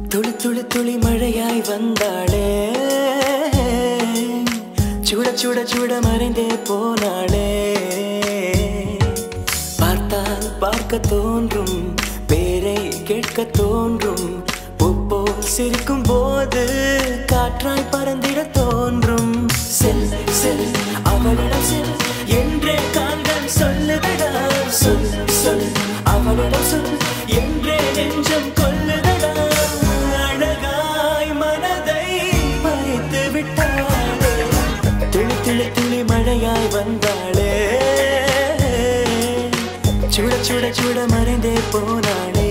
துளி துளி துளி மழையாய் வந்தாளே சுட சுட சுட மறைந்தே போனாளே பார்த்தால் பார்க்க தோன்றும் பேரை கேட்க தோன்றும் உப்போ சிரிக்கும் போது காற்றாய் பறந்திட தோன்றும் செல் செல் அவளிடம் செல் என்றே கால்கள் சொல்லுதடா சொல் சொல் அவளிடம் சொல் என்றே நெஞ்சம் கொல்லுதடா அழகாய் மனதை பறித்து விட்டாளே துளி துளி துளி மழையாய் வந்தாளே சுட சுட சுட மறைந்தே போனாளே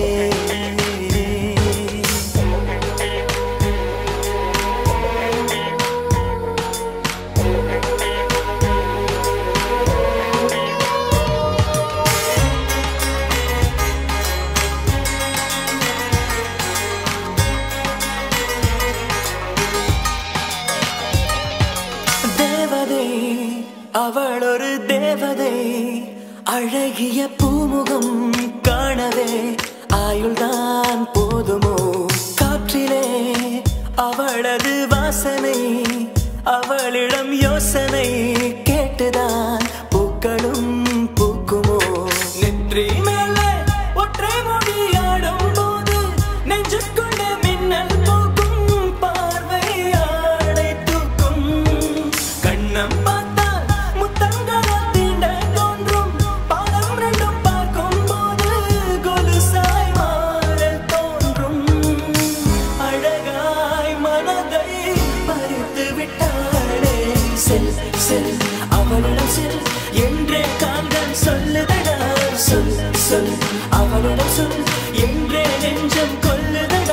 தேவதை அவள் ஒரு தேவதை அழகிய பூமுகம் காணவே ஆயுள்தான் போதுமோ காற்றிலே அவளது வாசனை அவளிடம் யோசனை கேட்டுதான் பூக்களும் பூக்குமோ நெற்றி மேலே ஒற்றை மொழியாடும் போது நெஞ்சுக்குள்ள மின்னல் போக்கும் பார்வை ஆடை தூக்கும் கண்ணம் பார்த்தால் முத்தங்களா தீண்ட தோன்றும் பாதம் ரெண்டும் பார்க்கும் போது கொலுசாய் மாற தோன்றும் அழகாய் மனதை பறித்து விட்டாளே செல் செல் அவளிடம் செல் என்றே கால்கள் சொல்லுதடா சொல் சொல் அவளிடம் சொல் என்றே நெஞ்சம் கொல்லுதடா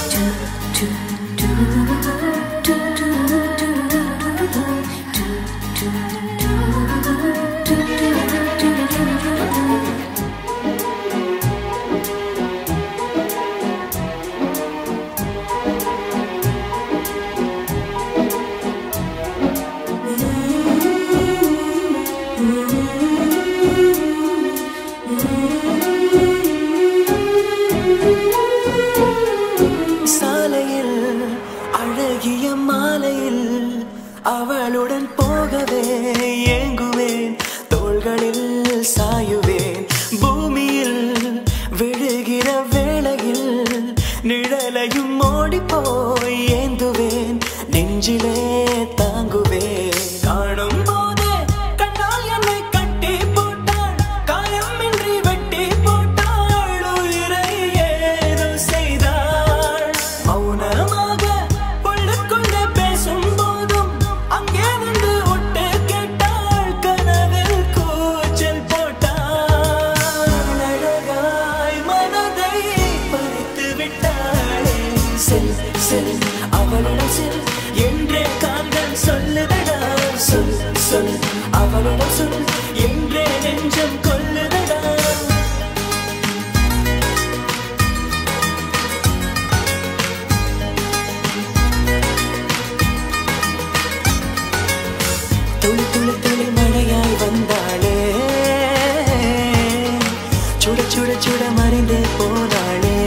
சாலையில் அழகிய மாலையில் அவளுடன் போகவே ஏங்குவேன் தோள்களில் சாயுவேன் பூமியில் விழுகிற வேளையில் நிழலையும் ஓடி போய் ஏந்துவேன் நெஞ்சிலே தாங்குவேன் காணும் போதே கண்ணால் என்னை கட்டி போட்டாள் காயமின்றி வெட்டி போட்டாள் உயிரை ஏதோ செய்தாள் மௌனமாக உள்ளுக்குள்ளே பேசும் போதும் அங்கே நின்று ஒட்டு கேட்டாள் கனவில் கூச்சல் போட்டாள் அழகாய் மனதை பறித்து விட்டாளே செல் செல் அவளிடம் செல் என்றே கால்கள் சொல்லுதடா சொல் சொல் அவளிடம் சொல் என்றே நெஞ்சம் கொல்லுதடா துளி துளி துளி மழையாய் வந்தாளே சுட சுட சுட மறைந்து போனாளே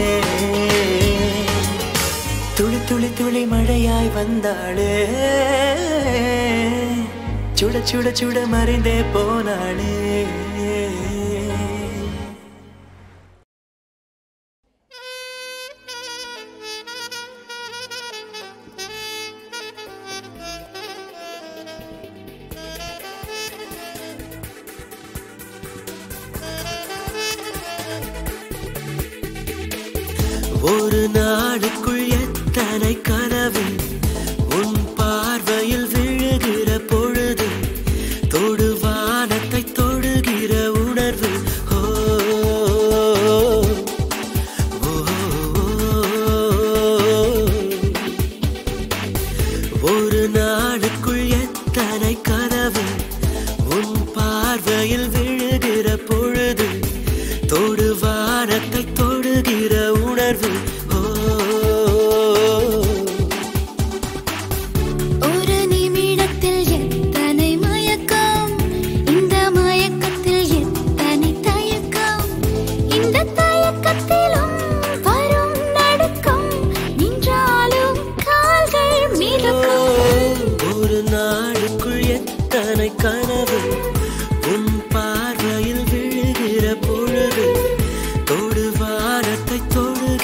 துளி துளி துளி மழையாய் வந்தாளே சுட சுட சுட மறைந்தே போனாளே ஒரு நாளுக்குள் எத்தனை கனவு உன் பார்வையில் விழுகிற பொழுது தொடு வானத்தை தொடுகிற உணர்வு ஓ, ஓ, ஒரு நாளுக்குள் எத்தனை கனவு உன் பார்வையில் விழுகிற பொழுது தொடு வானத்தை தொடுகிற உணர்வு ஓ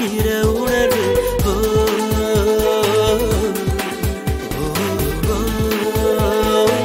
தொடுகிற உணர்வு ஓ, ஓ, ஓ, ஓ.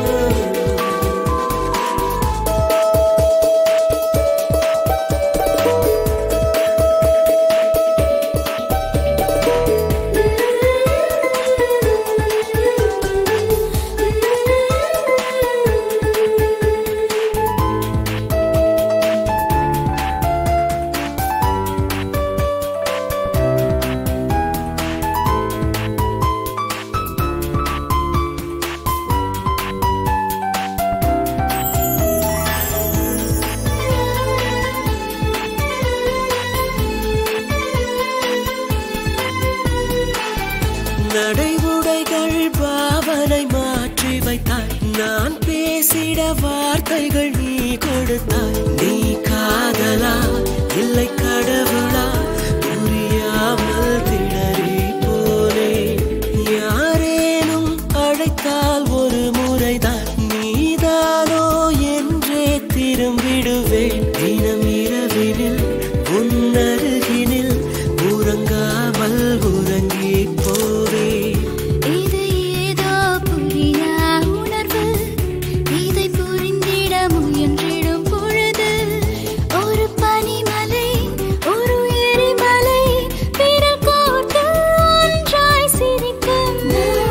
நடைமுறைகள் பாவனை மாற்றி வைத்தாய் நான் பேசிட வார்த்தைகள் நீ கொடுத்தாய் நீ காதலா இல்லை கடவுளா புரியாமல் திணறி போனே யாரேனும் அழைத்தால் ஒரு முறைதான் நீதானோ என்றே திரும்பிடுவேன் தினம் இரவினில் உன்னருகினில் உறங்காமல் உறங்கி போவேன் இது ஏதோ புரியா உணர்வு இதை புரிந்திட முயன்றிடும் பொழுது ஒரு பனிமலை ஒரு எரிமலை விரல் கோர்த்து ஒன்றாய் சிரிக்கும்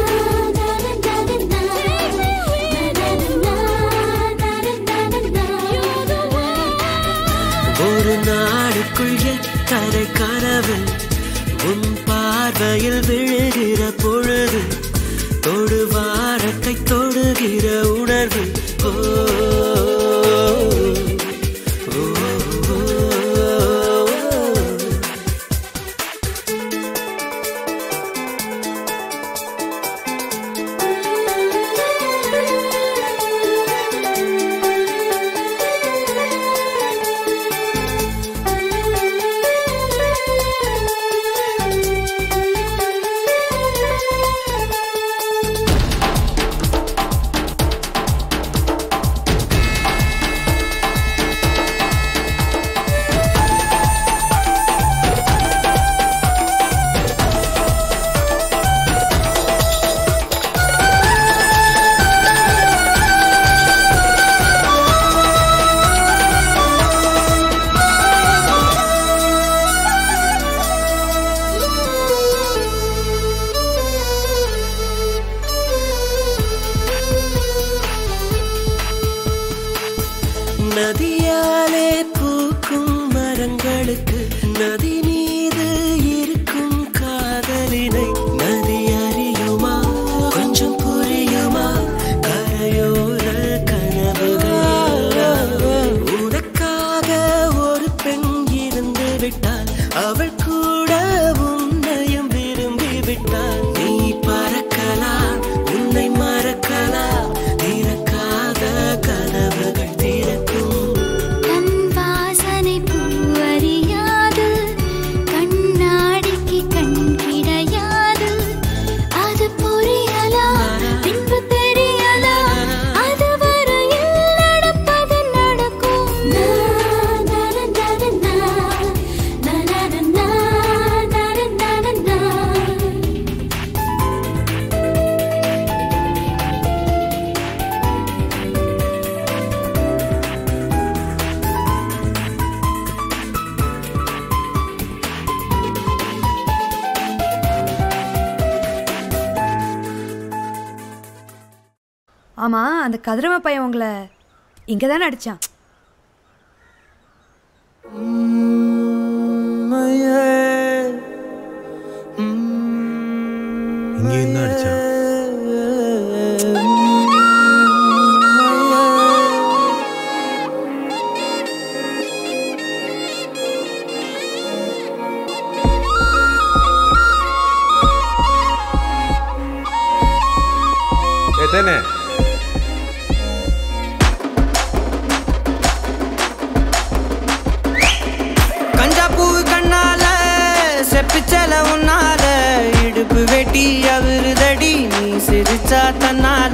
ஒரு நாடுக்குள் எத்தனை கனவு உன் பார்வையில் விழுகிற பொழுது தொடு வாரத்தை தொடுகிற உணர்வு ஓ, ஓ, ஓ, ஓ. நதியாலே பூக்கும் மரங்களுக்கு நதி மீது இருக்கும் காதலினை நதி அறியுமா கொஞ்சம் புரியுமா கரையோர கனவுகள் எல்லாம். உனக்காக ஒரு பெண் இருந்து விட்டால் அவள் கூட உன்னையும் விரும்பி விட்டாள் நீ பறக்கலாம் உன்னை மறக்கலாம் திறக்காத கதவுகள் திறக்கும் கண் வாசனை பூவறியாது கண்ணாடிக்கு கண் கிடையாது அது புரியலா பின்பு தெரியலா அது வரையில் நடப்பது நடக்கும் ஆமா அந்த கதிரவ பையன் உங்களை இங்க தானே அடிச்சான் இங்கேயும் தான் அடிச்சான் ஏத்தேனே கஞ்சா பூ கண்ணால செப்பிச்சல உன்னால இடுப்பு வெட்டி அவருதடி நீ சிரிச்சா தன்னால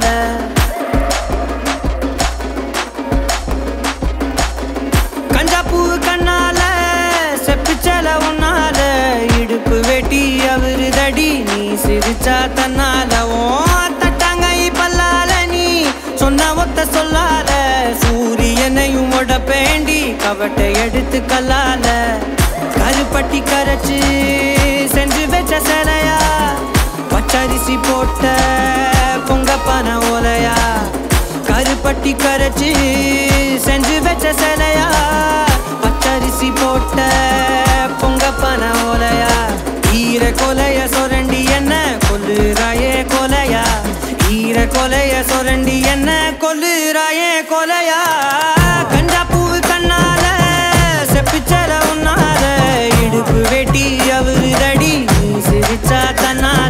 கஞ்சா பூ கண்ணால செப்பிச்சல உன்னால இடு சிரிச்சா தன்னாலவும் தட்டாங்கை பல்லால நீ சொன்ன ஒத்த சொல்லால சூரியனையும் உடப்பேண்டி கவட்டை எடுத்து கல்லால கருப்பட்டி கரைச்சு செஞ்சு வச்ச சிலையா பச்சரிசி போட்ட பொங்க பன ஓலையா கருப்பட்டி கரைச்சு செஞ்சு வச்ச சிலையா பச்சரிசி போட்ட பொங்க பன ஓலையா ஈர கொலைய சொரண்டி என்ன கொல்லுறாயே கொலையா ஈர கொலைய சொரண்டி என்ன கொல்லுறாயே கொலையா கஞ்சா பூவு கண்ணால செப்பிச்சல உன்னால இடுப்பு வெட்டி அவரு தடி நீ சிரிச்சா தன்னால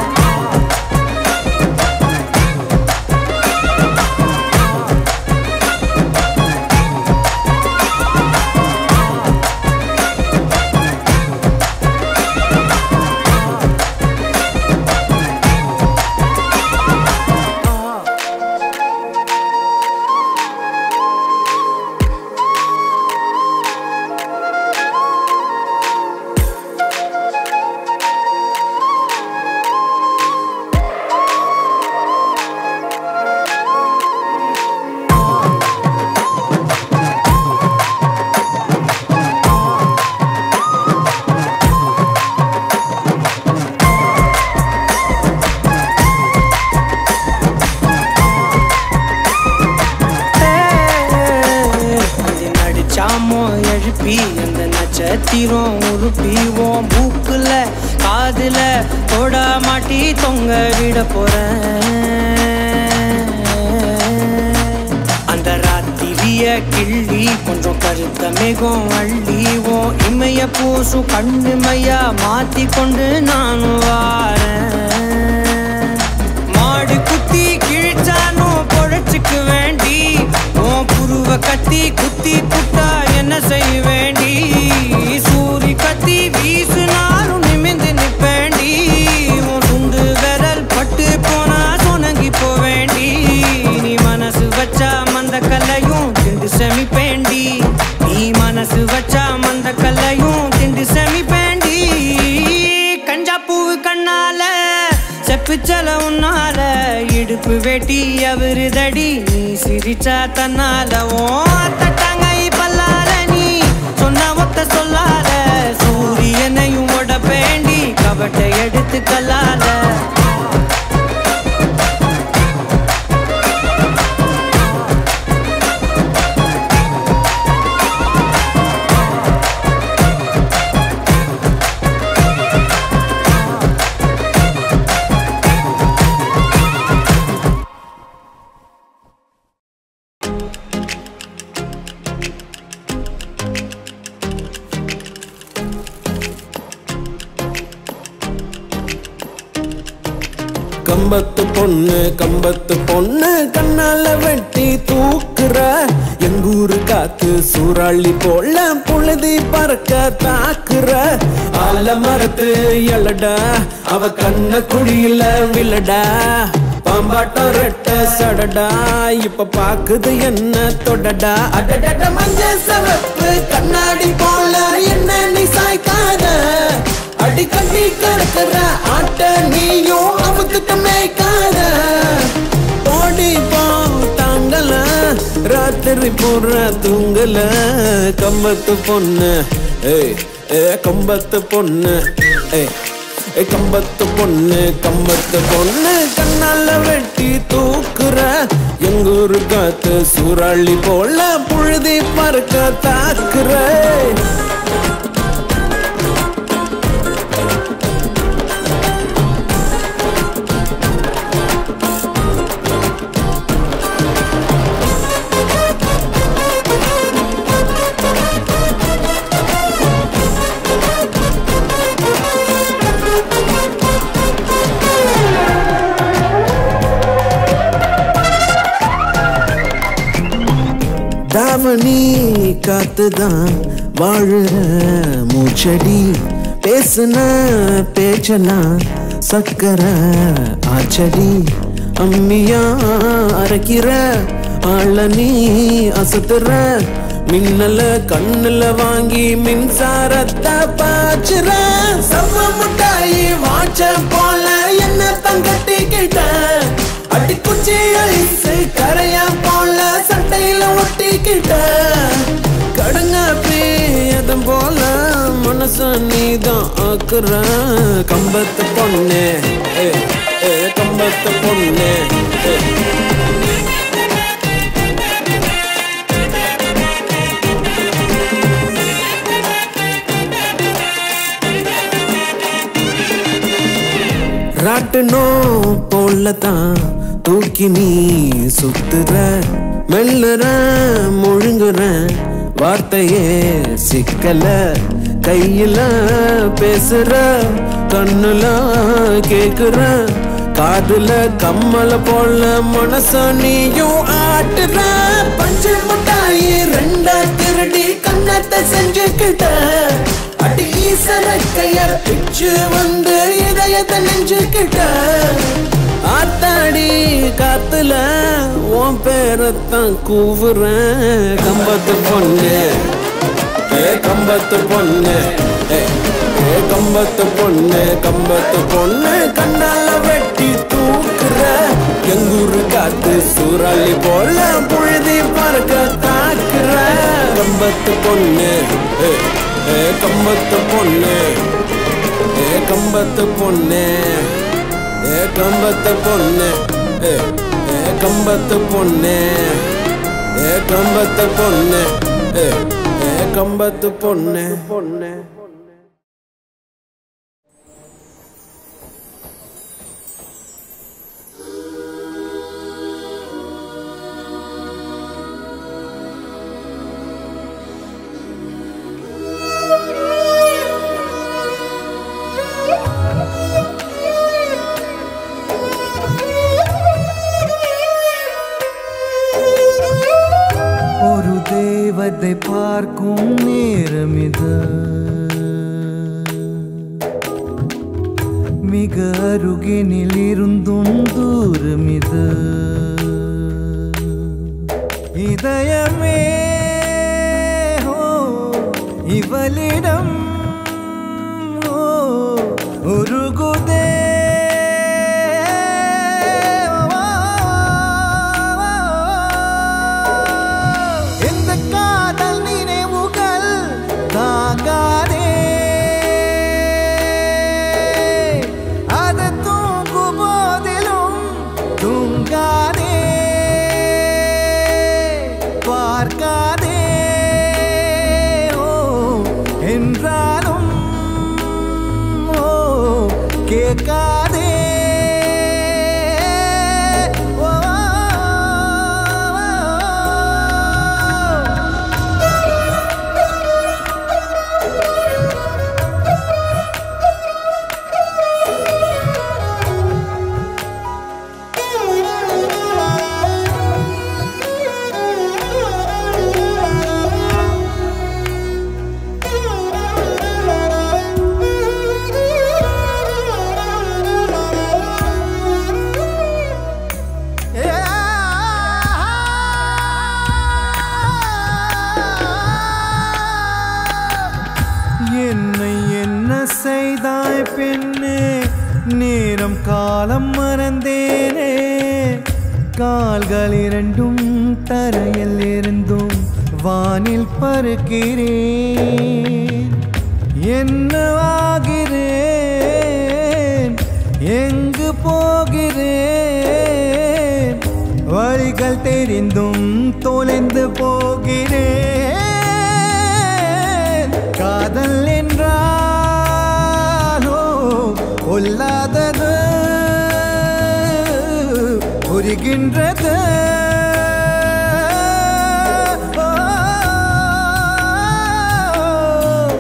அது நடிச்சாமோ எழுப்பி அந்த நட்சத்திரம் உருப்பிவோம் மூக்குல காதுல தொட மாட்டி தொங்க விட போறேன் அந்த ராத்திரிய கிள்ளி கொஞ்சம் கருத்த மேகம் அள்ளிவோம் இமைய பூசும் கண்ணுமையா மாத்தி கொண்டு நானும் வாரேன் மாடு குத்தி கிழிச்சானும் பொழைச்சுக்கு வேண்டி உன் புருவ கத்தி குத்தி புட்டா என்ன செய்ய வேண்டி சூரி கத்தி வீசுனாலும் நிமிந்து நிப்பேண்டி உன் சுண்டு விரல் பட்டு போனா சொனங்கி போவேண்டி நீ மனசு வச்சா மந்த கல்லையும் திண்டு செமிப்பேண்டி நீ மனசு வச்சா மந்த கல்லையும் திண்டு செமிப்பேண்டி கஞ்சா பூவு கண்ணால செப்புச்சல உன்னால இடுப்பு வெட்டி அவரு தடி நீ சிரிச்சா தன்னால ஓ தட்டாங்கை பல்லால நீ சொன்ன ஒத்த சொல்லால சூரியனையும் உடப்பேண்டி கவட்டை எடுத்து கல்லால கம்பத்து பொண்ணு கம்பத்து பொண்ணு கண்ணால வெட்டி தூக்குற எங்கூரு காத்து சூறாளி போல புழுதி பறக்க தாக்குற ஆல மரத்து எழடா அவ கண்ண குழியில விழடா பாம்பாட்டம் ரெட்ட சடடா இப்ப பாக்குது என்ன தொடடா அடடட மஞ்ச சவப்பு கண்ணாடி போல என்ன நீ சாய்க்காத அடி கட்டி கறக்குற ஆட்ட நீயும் அவுத்துட்ட மேய்க்காத ஓடி போ தாங்கல ராத்திரி பூரா தூங்கல கம்பத்து பொண்ணு ஏய் ஏ கம்பத்து பொண்ணு ஏய் ஏ கம்பத்து பொண்ணு கம்பத்து பொண்ணு கண்ணால வெட்டி தூக்குற எங்கூரு காத்து சூறாளி போல புழுதி பறக்க தாக்குற தாவணி காத்துதான் வாழுற மூச்சடி பேசுன பேச்செல்லாம் சக்கர ஆச்சடி அம்மியா அரைக்கிற ஆள நீ அசத்துற மின்னல கண்ணுல வாங்கி மின்சாரத்தை பாச்சுற சம்ம முட்டாயி வாச்ச போல என்ன தான் கட்டிக்கிட்டேன் அடிக்குச்சி ஐசு கரையா போல சட்டையில ஒட்டிக்கிட்டேன் கடங்க பிரியதும் போல மனச நீதான் ஆக்குற கம்பத்து பொண்ணு ஏ, ஏ, கம்பத்து பொண்ணு ஏ. ராட்டணும் போலதான் தூக்கி நீ சுத்துற மெல்லுற முழுங்குற வார்த்தையே சிக்கல கையில பேசுற கண்ணுல கேக்குற காதுல கம்மல போல மனச நீயும் ஆட்டுற பஞ்சு முட்டாயி ரெண்டா திருடி கண்ணத்தை செஞ்சுக்கிட்ட அடி சரக்கைய பிச்சு வந்து இதயத்தை நெஞ்சுக்கிட்ட ஆத்தாடி காத்துல உன் பேரத்தான் கூவுறேன் கம்பத்து பொண்ணு ஏ கம்பத்து பொண்ணு ஏ, ஏ கம்பத்து பொண்ணு கம்பத்து பொண்ணு கண்ணால வெட்டி தூக்குற எங்கூரு காத்து சூறாளி போல புழுதி பறக்க தாக்குற கம்பத்து பொண்ணு ஏ, ஏ கம்பத்து பொண்ணு ஏ கம்பத்து பொண்ணு ஏ கம்பத்து பொண்ணு ஏ, ஏ கம்பத்து பொண்ணு ஏ கம்பத்து பொண்ணு ஏ, ஏ கம்பத்து பொண்ணு பொண்ணு ஒரு தேவதை பார்க்கும் நேரம் இது மிக அருகினில் இருந்தும் தூரம் இது இதயமே ஓ இவளிடம் ஓ உருகுதே இந்த காதல் நினைவுகள் தாங்காதே அது தூங்கும் போதிலும் தூங்காதே பார்க்காதே ஓ என்றாலும் ஓ கேட்காதே ஓ, என்னை என்ன செய்தாய் பெண்ணே நேரம் காலம் மறந்தேனே கால்கள் இரண்டும் தரையில் இருந்தும் வானில் பறக்கிறேன் என்ன ஆகிறேன் எங்கு போகிறேன் வழிகள் தெரிந்தும் தொலைந்து போகிறேன் காதல் என்றாலோ கொல்லாதது புரிகின்றது ஓ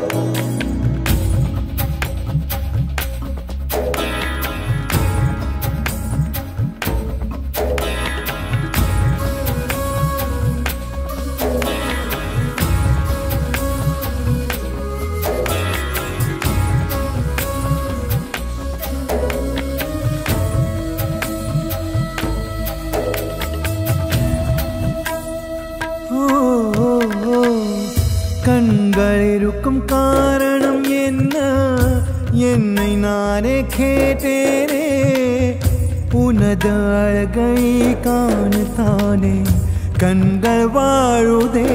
ஓ, ஓ, ஓ. கண்கள் இருக்கும் காரணம் என்ன என்னை நானே கேட்டேனே உனது அழகை காணத்தானே கண்கள் வாழுதே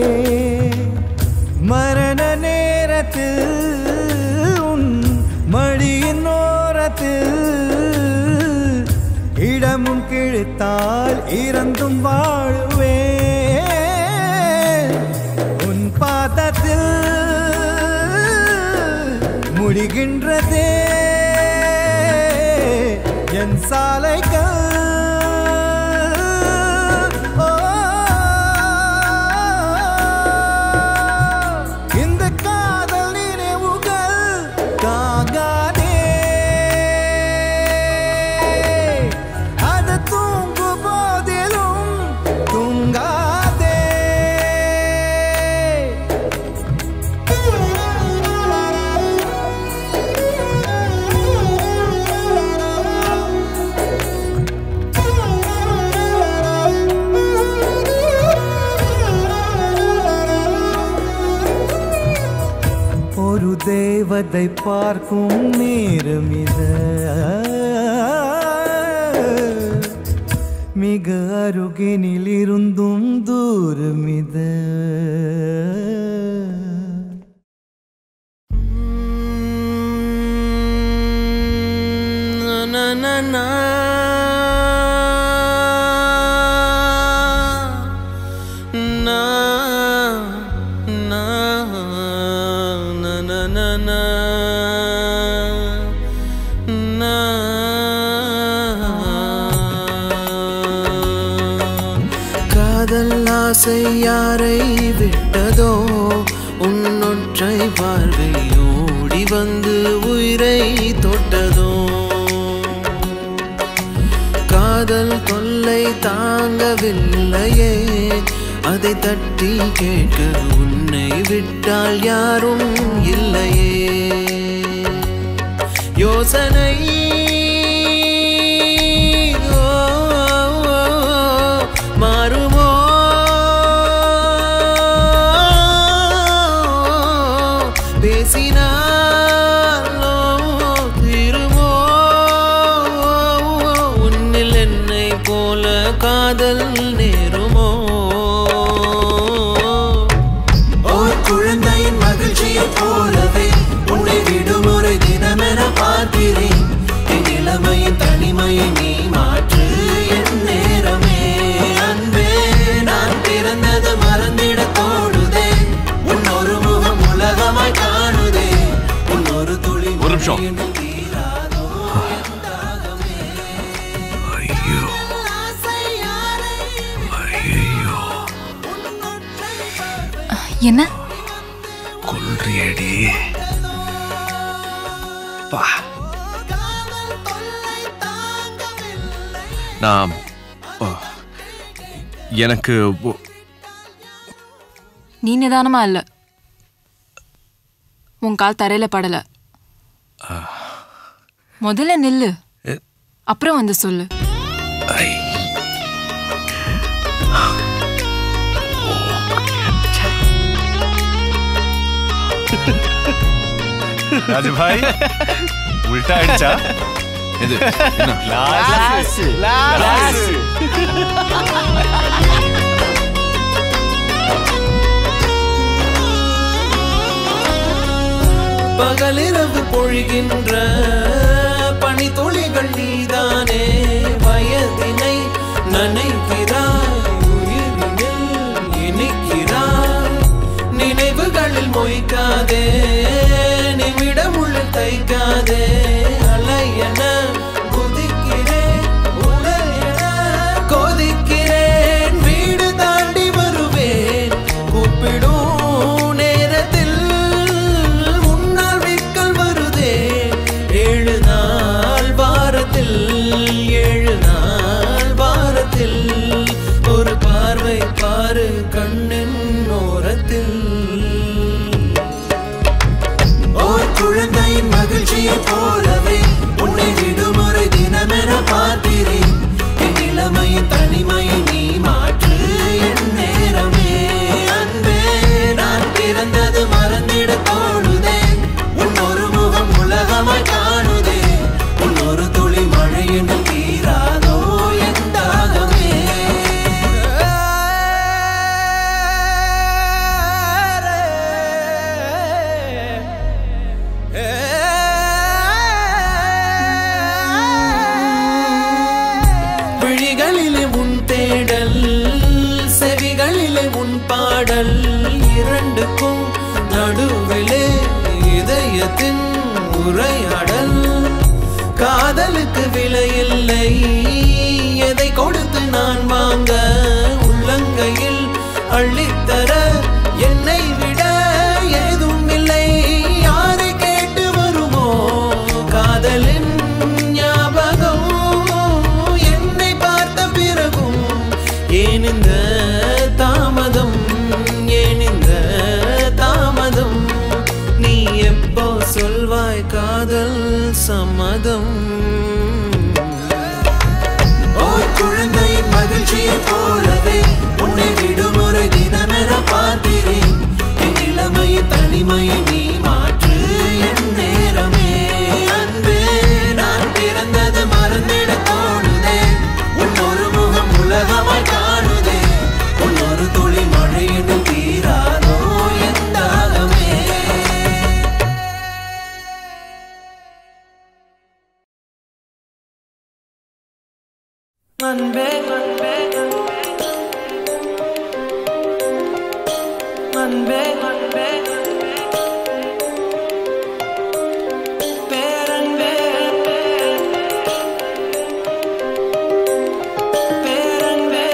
மரண நேரத்தில் உன் மடியின் ஓரத்தில் இடமும் கிழித்தால் இறந்தும் வாழுவே உன் பாதத்தில் முடிகின்றதே என் சாலைகள் ஓ, இந்த காதல் நினைவுகள் தாங்காதே அது தூங்கு போதிலும் தூங்காதே ஒரு தேவதை பார்க்கும் நேரம் இது மிக அருகினில் இருந்தும் தூரம் இது na na na na na na na na na காதல் ஆசை யாரை விட்டதோ உன்னொற்றை பார்வை ஓடி வந்து உயிரை தொட்டதோ காதல் தொல்லை தாங்கவில்லையே அதை தட்டி கேட்க உன்னை விட்டால் யாரும் இல்லையே யோசனை ஓ, ஓ, மாறுமோ பேசினாலோ தீருமோ உன்னில் என்னை போல காதல் நேருமோ ஓர் குழந்தையின் மகிழ்ச்சியை போலவே உன்னை விடுமுறை தினமென பார்க்கிறேன் என் இளமையின் தனிமையை நீ மாற்று என் நேரமே அன்பே நான் பிறந்தது மறந்திட தோடுதே உன் ஒரு முகம் உலகமாய் காணுதே உன் ஒரு துளி ஒரு நிமிஷம். மழையினில் தீராதோ என் தாகமே. ஆசை யாரை என்ன கொல்றியடி பா நான் ஓ, எனக்கு ஒ- நீ நிதானமா இல்ல உன் கால் தரையில படல முதல்ல நில்லு எ, அப்புறம் வந்து சொல்லு ஐ. ராஜு பாய் உல்டா ஆயிடுச்சா எது என்ன? லாஸ் லாஸ் பகலிரவு பொழிகின்ற பனித்துளிகள் நீதானே வயதினை நனைக்கிறாய் உயிரினில் இனிக்கிறாய் நினைவுகளில் மொய்க்காதே நிமிடமுள்ள தைக்காதே அலையென குதிக்கிறேன் உடல் என கொதிக்கிறேன் வீடு தாண்டி வருவேன் கூப்பிடும் நேரத்தில் முன்னால் விக்கல் வருதே ஏழு நாள் வாரத்தில் ஏழு நாள் வாரத்தில் ஒரு பார்வை பாரு கண்ணின் ஓரத்தில் ஓர் குழந்தையின் மகிழ்ச்சியை போலவே உன்னை விடுமுறை தினமென பார்க்கிறேன் என் இளமையின் தனிமையை நீ மாற்று என் நேரமே அன்பே நான் பிறந்தது மறந்திட தோணுதே உன் ஒரு முகம் உலகமாய் காணுதே உன் ஒரு துளி மழை என்று தீரா காதல் இரண்டுக்கும் நடுவிலே இதயத்தின் உரையாடல் காதலுக்கு விலையில்லை எதை கொடுத்து நான் வாங்க உள்ளங்கையில் அள்ளித்தர என்னை விட ஏதும் இல்லை யாரை கேட்டு வருமோ காதலின் ஞாபகம் என்னை பார்த்த பிறகும் ஏன் இந்த தாமதம் ஏன் இந்த தாமதம் நீ எப்போ சொல்வாய் காதல் சம்மதம் ஓர் குழந்தையின் மகிழ்ச்சியை போலவே உன்னை விடுமுறை தினமென பார்க்கிறேன் என் இளமையை தனிமையை நீ மாற்று என் நேரமே அன்பே நான் பிறந்தது மறந்திட தோணுதே உன் ஒரு முகம் உலகமாய் காணுதே உன் ஒரு துளி மழை என்று தீராதோ என் தாகமே அன்பே அன்பே அன்பே அன்பே பேரன்பே பேரன்பே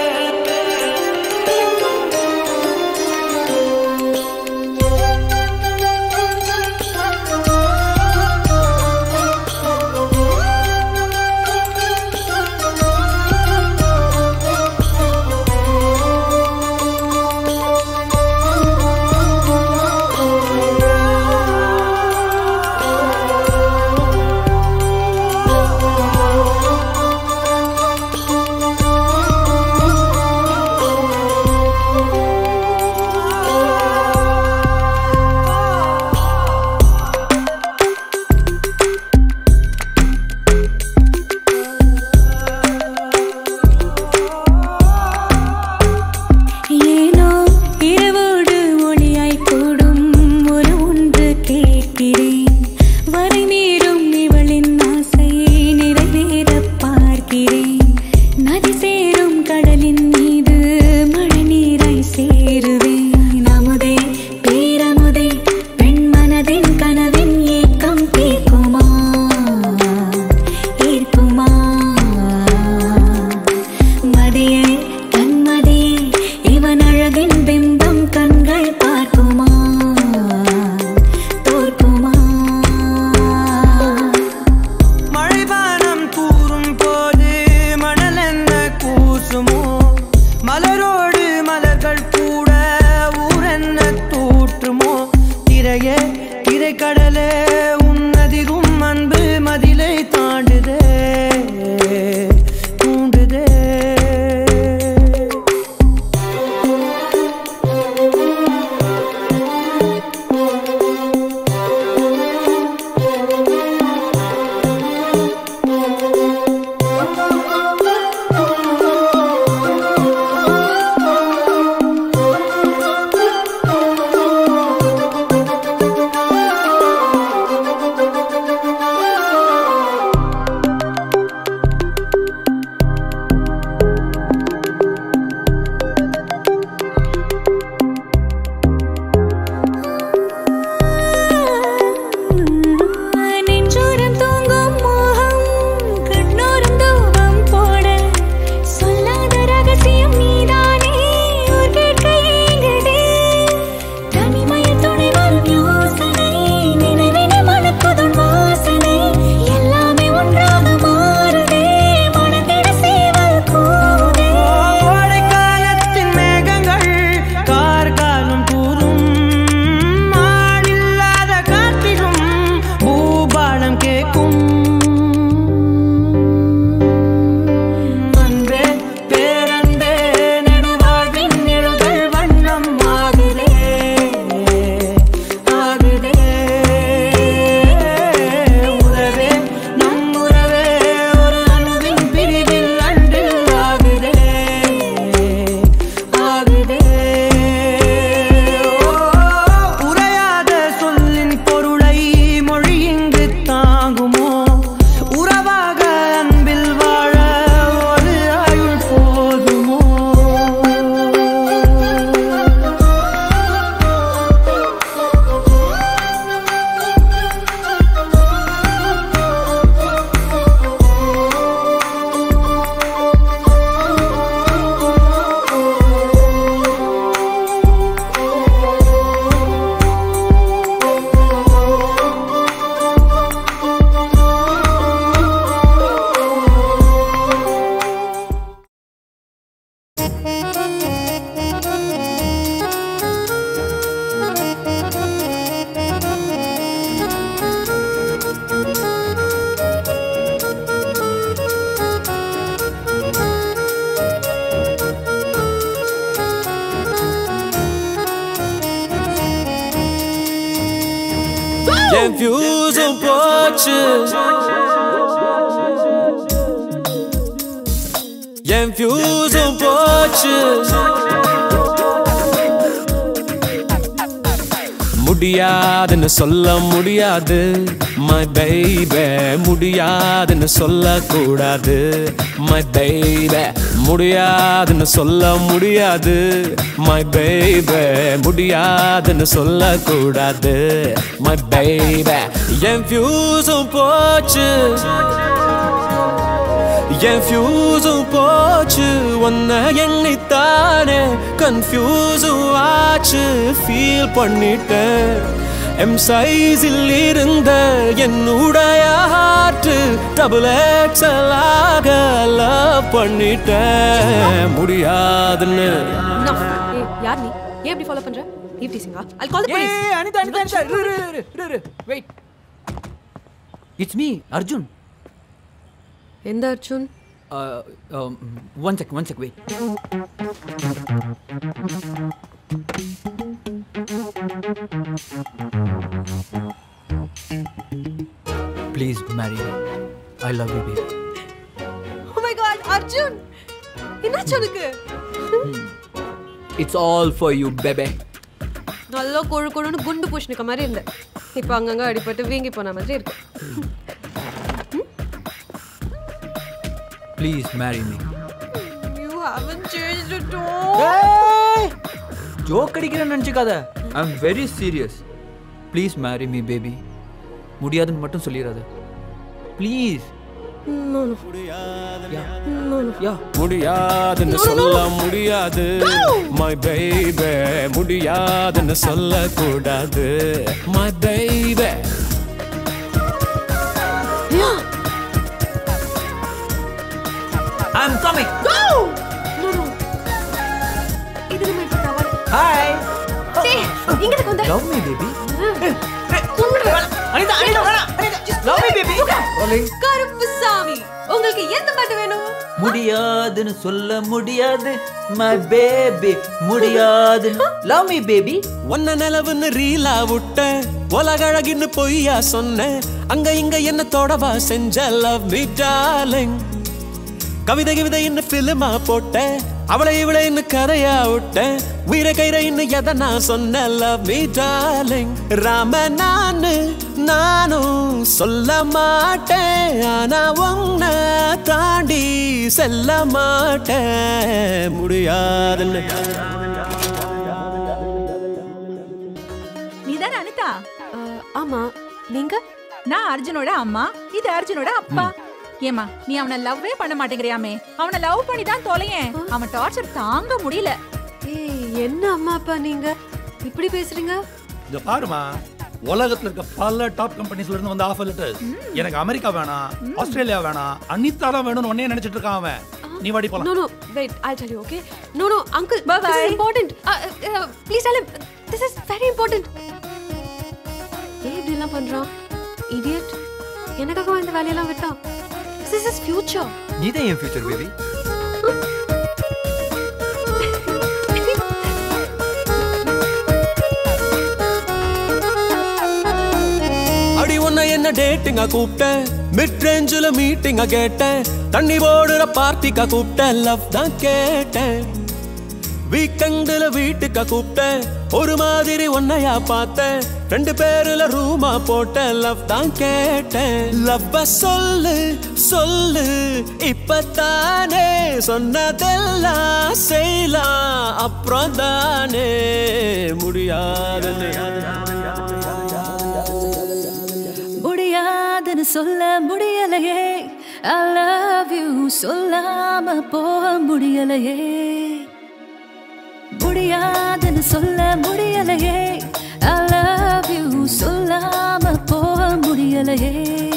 என் ஃபியூஸும் போச்சு என் ஃபியூஸும் போச்சு முடியாதுன்னு சொல்ல முடியாது மை பேபே முடியாதுன்னு சொல்லக்கூடாது மை பேபே முடியாதுன்னு சொல்ல முடியாது மை பேபே முடியாதுன்னு சொல்லக்கூடாது மை பேபே என் ஃபியூஸும் போச்சு என் ஃபியூஸும் போச்சு ஒன்ன எண்ணித்தானே கன்ஃபியூஸும் ஆச்சு ஃபீல் பண்ணிட்டேன் எம் சைஸில் இருந்த என்னுடைய ஹார்ட் டபுள் எக்ஸலாக லவ் பண்ணிட்டேன் முடியாதுன்னு ஏய், யார் நீ ஏன் இப்படி ஃபாலோ பண்ற eve டீசிங்கா I call the police ஏய் அனிதா அனிதா அனிதா இரு இரு இரு இரு இரு வெயிட் இட்ஸ் மீ அர்ஜுன் எந்த Arjun one check one check wait please marry I love you baby oh my god Arjun என்னாச்சு உனக்கு it's all for you baby நல்லா கொழு கொழுன்னு குண்டு பூஷணிக்க மாதிரி இருந்த இப்போ அங்கங்க அடிபட்டு வீங்கி போன மாதிரி இருக்கு please marry me you haven't changed at all joke அடிக்கிறேன்னு நினச்சிக்காத I am very serious please marry me baby முடியாதுன்னு மட்டும் சொல்லிடாத ப்ளீஸ் யா முடியாதுன்னு சொல்ல முடியாது மை பேபே முடியாதுன்னு சொல்லக்கூடாது my baby I am coming இது நம்ம இப்ப தவறு ஹாய் டேய் இங்க இருக்கு வந்த love me baby Anitha Anitha வேணாம் லவ் மீ பேபி கருப்பு சாமி உங்களுக்கு எந்த பாட்டு வேணும் முடியாதுன்னு சொல்ல முடியாது மை பேபி முடியாது லவ் மீ பேபி ஒன்ன நிலவுன்னு ரீலா விட்ட உலகழகின்னு பொய்யா சொன்ன அங்க இங்க என்ன தொடவா செஞ்ச லவ் மீ டார்லிங் கவிதை கவிதை இன்னும் பிலிமா போட்ட அவளை இவளை இன்னும் கதையா விட்ட உயிர கைர இன்னும் எதை நான் சொன்ன லவ் மீ டார்லிங் ராம நானு நானும் சொல்ல மாட்டேன் ஆனா உன்னை தாண்டி செல்ல மாட்டேன் முடியாதுன்னு நீதானே அனிதா ஆமா நீங்க நான் அர்ஜுனோட அம்மா இது அர்ஜுனோட அப்பா ஏமா நீ அவனை லவ்வே பண்ண மாட்டேங்கிறியாமே அவனை லவ் பண்ணி தான் தொலையேன் அவன் டார்ச்சர் தாங்க முடியல ஏய் என்ன அம்மா அப்பா நீங்க இப்படி பேசுறீங்க இத பாருமா உலகத்துல இருக்க பல டாப் கம்பெனிஸ்ல இருந்து வந்த ஆஃபர் லெட்டர்ஸ் எனக்கு அமெரிக்கா வேணாம் ஆஸ்திரேலியா வேணாம் அனிதா தான் வேணும்னு உடனே நினைச்சிட்டு இருக்கான் அவன் நீ வாடி போலாம் No, no, wait, I'll tell you, okay? No, no, uncle, Bye this bye. is important. Uh, uh, uh, please tell him, this is very important. ஏன் இப்படி எல்லாம் பண்றான் இடியட் எனக்காக இந்த வேலையெல்லாம் விட்டான் this is his future நீதான் என் ஃபியூச்சர் பேபி அடி உன்னை என்ன டேட்டிங்கா கூப்பிட்டேன் மிட் ரேஞ்சில் மீட்டிங்கா கேட்டேன் தண்ணி போடுற பார்ட்டிக்கா கூப்பிட்டேன் லவ் தான் கேட்டேன் வீக்கெண்டில் வீட்டுக்கா கூப்பிட்டேன் ஒரு மாதிரி ஒன்னையா பார்த்தேன் ரெண்டு பேருல ரூமா போட்டேன் லவ் தான் கேட்டேன் லவ்வ சொல்லு சொல்லு இப்பத்தானே சொன்னதெல்லாம் செய்யலாம் அப்புறம் தானே முடியாதுன்னு முடியாதுன்னு சொல்ல முடியலையே I love you சொல்லாம போக முடியலையே முடியாதுன்னு சொல்ல முடியலையே I love you சொல்லாம போக முடியலையே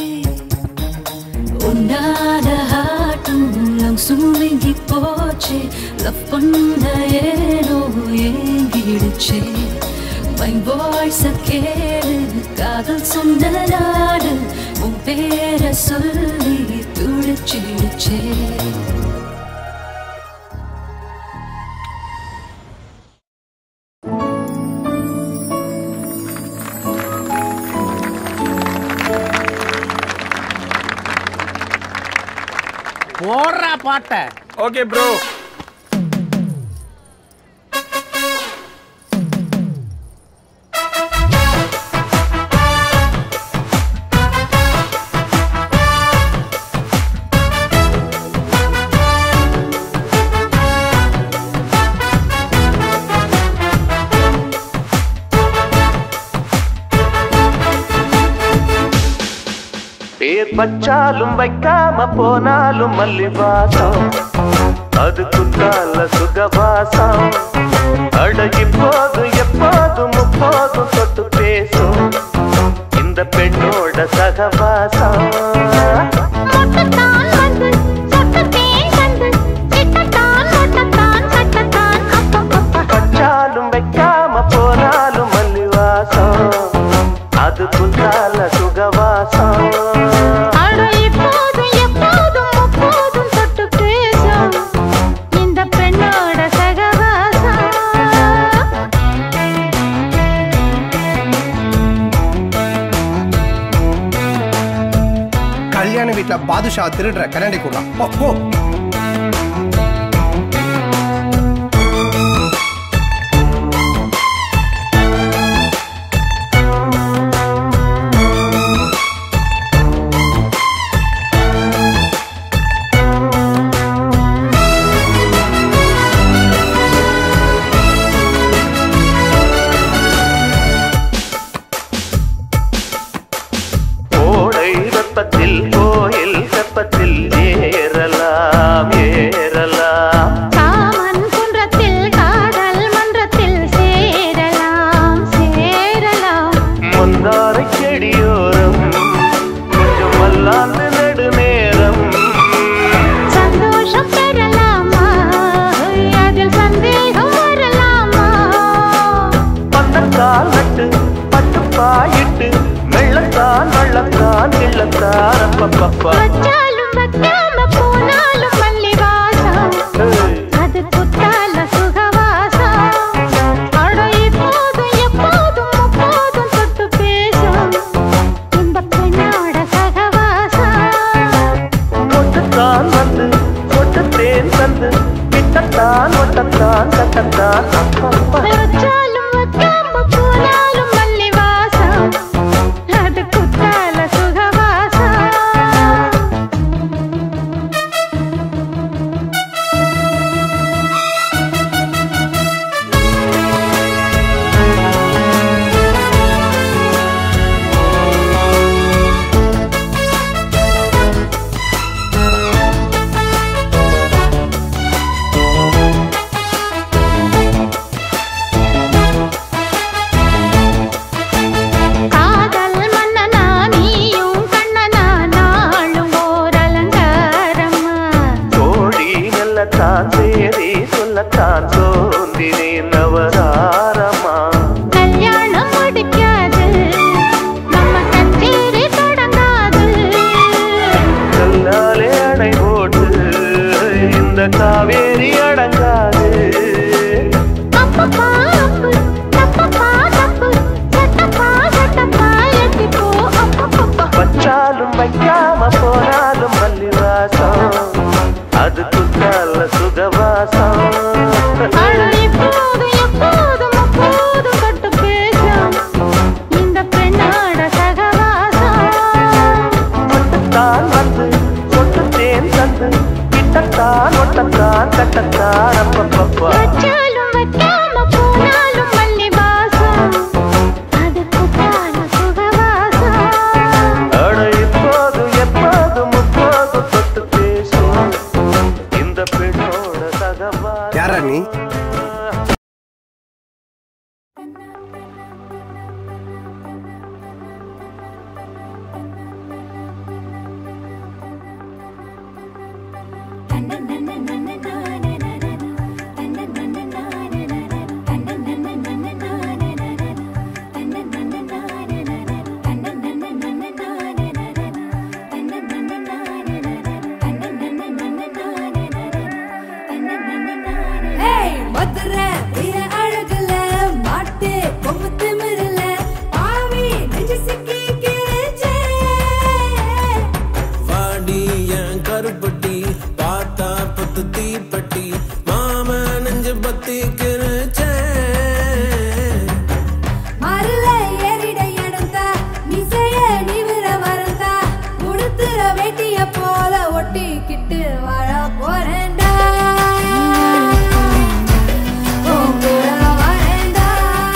உன்னால ஹாட்டும் லங்ஸும் வீங்கி போச்சு லவ் பண்ண ஏனோ ஏங்கிடுச்சே மை வாய்ஸ கேளு காதல் சொன்ன நாடு உன் பேரை சொல்லி துடிச்சிடுச்சே போடுறா பாட்ட ஓகே ப்ரோ பேர் வச்சாலும் வைக்காம போனாலும் மல்லி வாசம் அது குத்தால சுகவாசம் அடகி போதும் எப்போதும் முப்போதும் தொட்டு பேசும் இந்த பெண்ணோட சகவாசம் வச்சாலும் வைக்காம போனாலும் மல்லி வாசம் அது குத்தால சுகவாசம் இந்த பெண்ணோட சகவாசம் கல்யாண வீட்டுல பாதுஷா திருடுற கரண்டி கூடலாம் போ போ கோடை வெப்பத்தில் கோயில் வெப்பத்தில் ஏறலாம் ஏறலாம் காமன் குன்றத்தில் காதல் மன்றத்தில் சேரலாம் சேரலாம் மந்தாரை செடியோரம் கொஞ்சம் மல்லாந்து நெடுநேரம் சந்தோஷம் பெறலாமா அதில் சந்தேகம் வரலாமா பந்தக்கால் நட்டு பட்டு பாயிட்டு வெள்ளத்தான் வள்ளத்தான் கிள்ளத்தான் அப்பப்பப்பா வச்சாலும் வைக்காம போனாலும் மல்லி வாசம் அது குத்தால சுகவாசம் அட இப்போதும் எப்போதும் முப்போதும் தொட்டு பேசும் இந்த பெண்ணோட சகவாசம் கொட்டுத்தான் வந்து கொட்டுத்தேன் தந்து கிட்டத்தான் ஒட்டத்தான் கட்டத்தான் அப்பப்பா வச்சாலும் வைக்காம போனாலும் மல்லி வாசம் அது குத்தால சுகவாசம் காதல் மன்னனா நீயும் கண்ணனா நாளும் ஓர் அலங்காரமா தோழி நல்லத்தான் சேரி சொல்லத்தான் சோந்தினேன் நவராரமா கல்யாணம் முடிக்காது நம்ம கச்சேரி தொடங்காது கல்லாலே அணை போட்டு இந்த காவேரி அடங்காது அப்பப்பா அப்பு தப்பப்பா தப்பு சட்டப்பா சட்டப்பா எட்டிப்போ அப்பப்பப்பா வச்சாலும் வைக்காம போனாலும் மல்லி வாசம் அது குத்தால சுகவாசம் அட இப்போதும் எப்போதும் அப்போதும் தொட்டு பேசும் இந்த பெண்ணோட சகவாசம் தான் வந்து சொட்டுத்தேன் தந்து கிட்டத்தான் ஒட்டத்தான் கட்டத்தான் அப்பப்பப்பா வச்சாலும் வைக்காம போனாலும் மல்லி வாசம் அது குத்தால சுகவாசம் அட இப்போது எப்போது முப்போது தொட்டு பேசும் இந்த பெண்ணோட சகவா யாரா நீ ஏய் மதுரை வீர அழகுல மாட்டு கொம்பு திமிருல ஆவி நெஞ்சு சிக்கி கிழிச்சே வாடி என் கருப்பட்டி காத்து தீப்பட்டி மாம நெஞ்சு பத்திக்கிருச்சே மருள ஏறிட எடுத்தா மிசைய நிமிர மறந்தா உடுத்துற வேட்டிய போல ஒட்டிக்கிட்டு வாழ போறேன்டா உன் கூட வரேன்டா.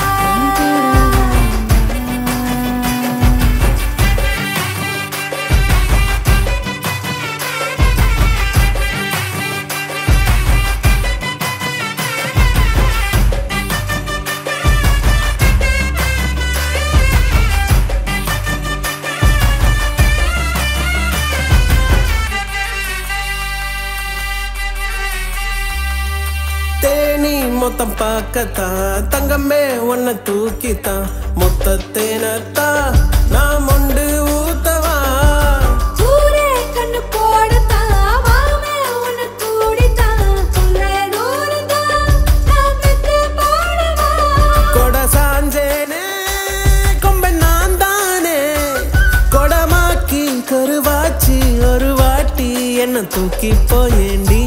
தேனி மொத்தம் பார்க்கத்தான் தங்கமே உன்னை தூக்கித்தான் மொத்த தேனத்தான் நான் மொண்டு ஊத்தவா ஊரே கண்ணு போடத்தான், வாமே உன்னை கூடித்தான், சொல்ற தூரந்தான், நான் பெத்து போடவா. கொட சாஞ்சேனே கொம்ப நான் தானே கொடமாக்கி கருவாச்சி ஒரு வாட்டி என்ன தூக்கி போயேண்டி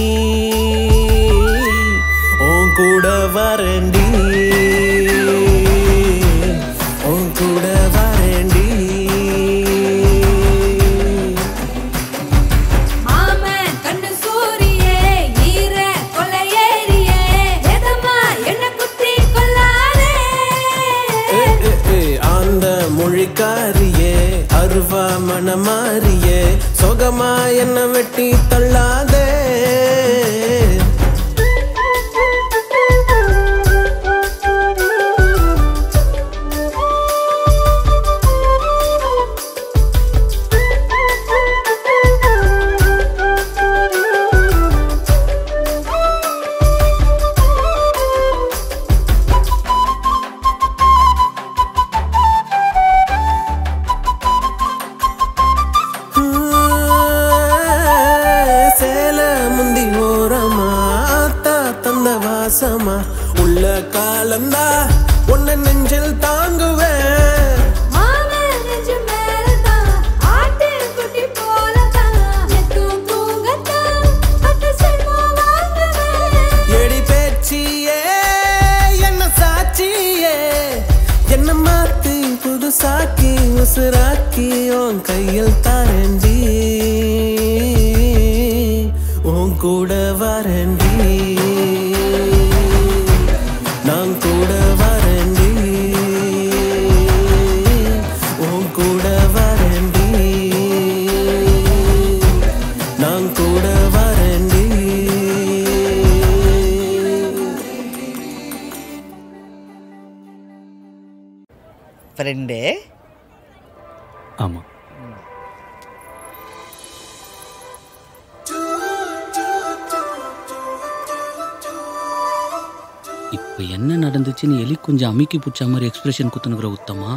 உன் கூட வரேண்டி உன் கூட வரேண்டி மாமன் கண்ணு சூரியே, ஈர கொள்ளையேறியே, எதம்மா என்னை குத்தி கொல்லாதே. ஏ, ஏ, ஏ, அந்த மொழிக்காரியே அருவா மனமாரியே சொகமா என்ன வெட்டி தள்ளாதே சேல முந்தி ஓரமா ஆத்தா தந்த வாசமா உள்ள காலந்தா உன்னை நெஞ்சில் தாங்குவேன் மாமன் நெஞ்சு மேலதான், ஆட்டுக்குட்டி போலதான், எத்தும் தூங்கத்தான், பட்டு செல்வம் வாங்குவேன். எடி பேச்சியே என்ன சாட்சியே என்ன மாத்தி புதுசாக்கி உசுராக்கி உன் கையில் தாரண்டி உன் கூட வரண்டி நான் கூட வரண்டி உன் கூட வரண்டி நான் கூட வரண்டி ஃப்ரெண்டு ஆமா இப்போ என்ன நடந்துச்சுன்னு எலி கொஞ்சம் அமுக்கி பிடிச்ச மாதிரி எக்ஸ்பிரஷன் குத்துனுக்குற உத்தமா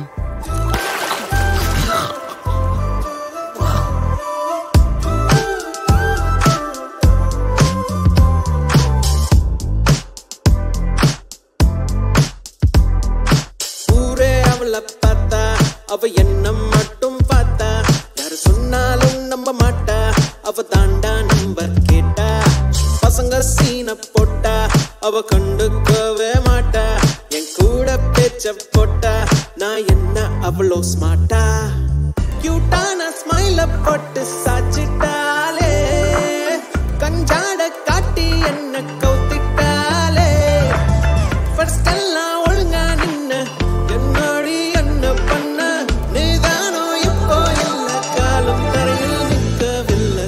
ஊரே அவளை பார்த்தா அவ என்ன மட்டும் பார்த்தா யாரு சொன்னாலும் நம்ப மாட்டா அவ தாண்டா நம்பர் கேட்டா பசங்க சீன போட்டா அவ கண்டுக்கவே மாட்டா என் கூட பேச்ச போட்டா நான் என்ன அவ்வளோ ஸ்மார்ட்டா கியூட்டான ஸ்மைல போட்டு சாச்சிட்டாலே கஞ்சாட காட்டி என்ன கவுத்திட்டாலே ஃபர்ஸ்ட் எல்லாம் ஒழுங்கா நின்ன என்னடி என்ன பண்ண நீதானோ இப்போ இல்ல காலம் தரையில் நிற்கவில்லை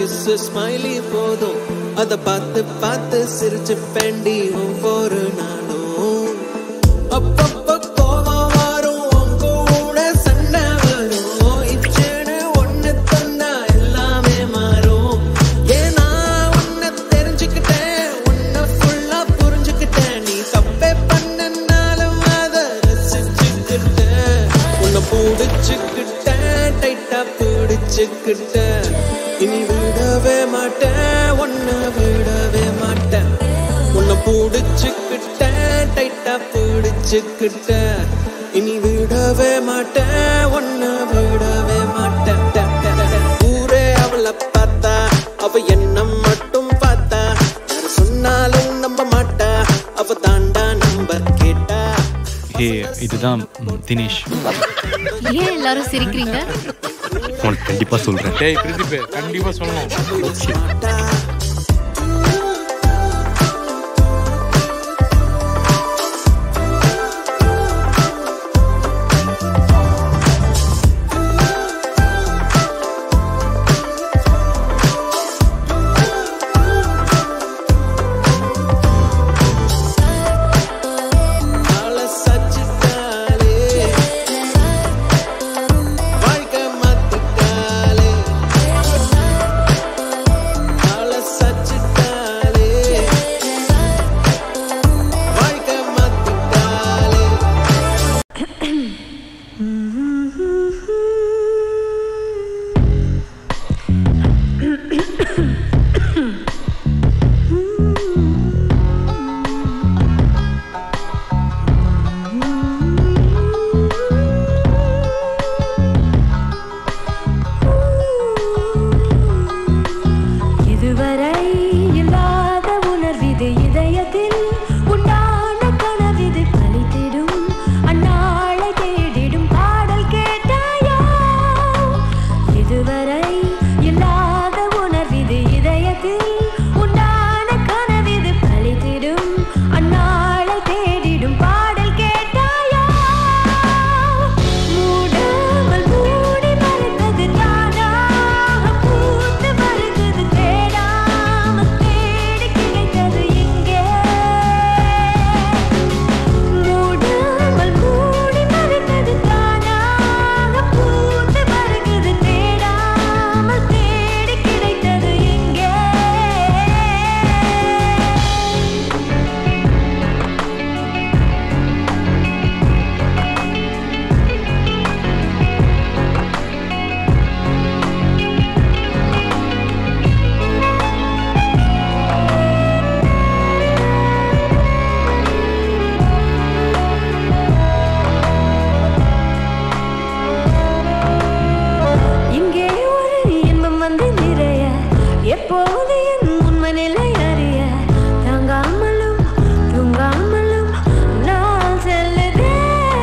கிஸ் ஸ்மைலி போதும் அத பார்த்து பார்த்து சிரிச்சு பெண்டி ஒவ்வொரு நாளும் அப்பப்ப கோவம் வரும் உன் கூட சண்டை வரும் இச்சேன்னு ஒண்ணு தந்தா எல்லாமே மாறும் ஏன்னா உன்னை தெரிஞ்சுக்கிட்டேன் உன்னை ஃபுல்லா புரிஞ்சுக்கிட்டேன் நீ தப்பே பண்ணனாலும் அதை ரசிச்சுக்கிட்டேன் உன்னை பிடிச்சுக்கிட்டேன் டைட்டா பிடிச்சுக்கிட்டேன் இனி விடவே மாட்டேன் உன்னை விடவே மாட்டேன் உன்னை பிடிச்சுக்கிட்டேன் டைட்டா பிடிச்சுக்கிட்டேன் இனி விடவே மாட்டேன் உன்னை விடவே மாட்டேன் ட, ட, ட, ட. ஊரே அவளை பார்த்தா அவ என்ன மட்டும் பார்த்தா யாரு சொன்னாலும் நம்ப மாட்டா அவ தாண்டா நம்பர் கேட்டா ஹே இதுதான் ம், தினேஷ் ஏன் எல்லாரும் சிரிக்கிறீங்க உனக்கு கண்டிப்பா சொல்றேன் டேய் பிரதீப் கண்டிப்பா சொல்லணும் ஆளை சச்சிட்டாலே வாழ்க்கை மாத்திட்டாலே ஆளை சச்சிட்டாலே வாழ்க்கை மாத்திட்டாலே இதுவரை இல்லாத உணர்விது இதயத்தில் உண்டான கனவிது கழித்திடும் அந்நாளை தேடிடும் பாடல் கேட்டாயோ இதுவரை இல்லாத உணர்விது இதயத்தில் உண்டான கனவிது கழித்திடும் அந்நாளை தேடிடும் பாடல் கேட்டாயோ மூடாமல் மூடி மறைந்தது தானாக பூத்து வருகிறது தேடாமல் தேடி கிடைத்தது இங்கே மூடாமல் மூடி மறைந்தது தானாக பூத்து வருகிறது தேடாமல் தேடி கிடைத்தது இங்கே இங்கே ஒரு இன்பம் வந்து நிறைய எப்போது என் உண்மை நிலை அறிய தாங்காமலும் தூங்காமலும் நான் செல்லுதே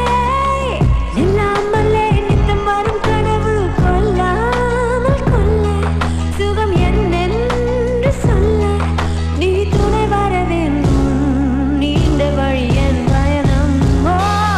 இல்லாமலே நித்தம் வரும் கனவு கொல்லாமல் கொல்ல சுகம் என்னென்று சொல்ல நீ துணை வர வேண்டும் நீண்ட வழி என் பயணம் ஓ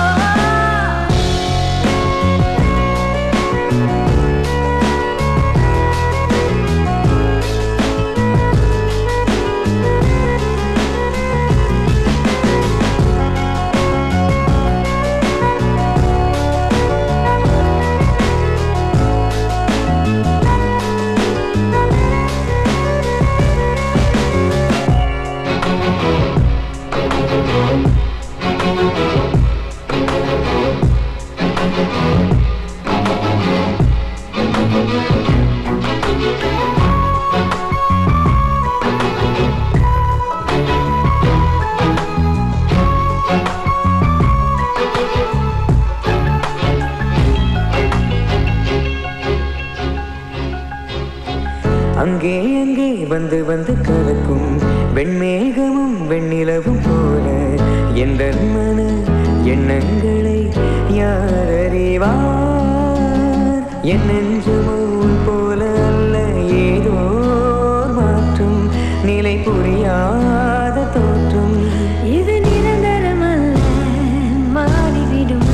அங்கே அங்கே வந்து வந்து கலக்கும் வெண்மேகமும் வெண்ணிலவும் போல எந்த மன எண்ணங்களை யார் அறிவார் என் நெஞ்சமோ உன் போல அல்ல ஏதோ ஓர் மாற்றும் நிலை புரியாத தோற்றம் இது நிரந்தரமல்ல மாறிவிடும்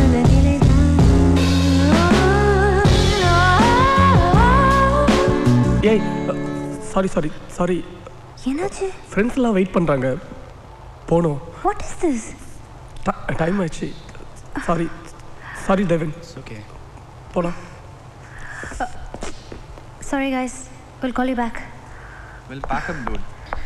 மனநிலைதான் ஏய் சாரி சாரி சாரி என்னாச்சு ஃப்ரெண்ட்ஸ்லாம் வெயிட் பண்ணுறாங்க போகணும் வாட் இஸ் திஸ் டைம் ஆயிடுச்சு சாரி சாரி டெவின் ஓகே போகலாம் sorry guys will call you back We'll pack up, dude.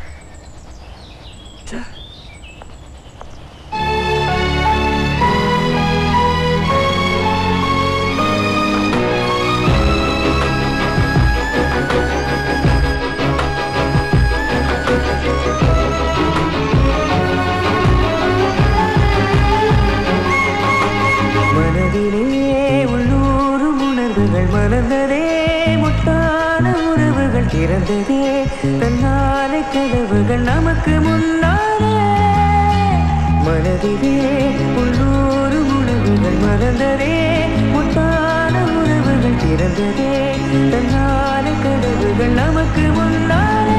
மனதிலே உள்ளூரும் உணர்வுகள் மலர்ந்ததே முட்டான உறவுகள் திறந்ததே தன்னாலை கதவுகள் நமக்கு முன்னாலே மனதிலே உள்ளூரும் உணர்வுகள் மலர்ந்ததே முட்டான உறவுகள் திறந்ததே தன்னாலை கதவுகள் நமக்கு முன்னாலே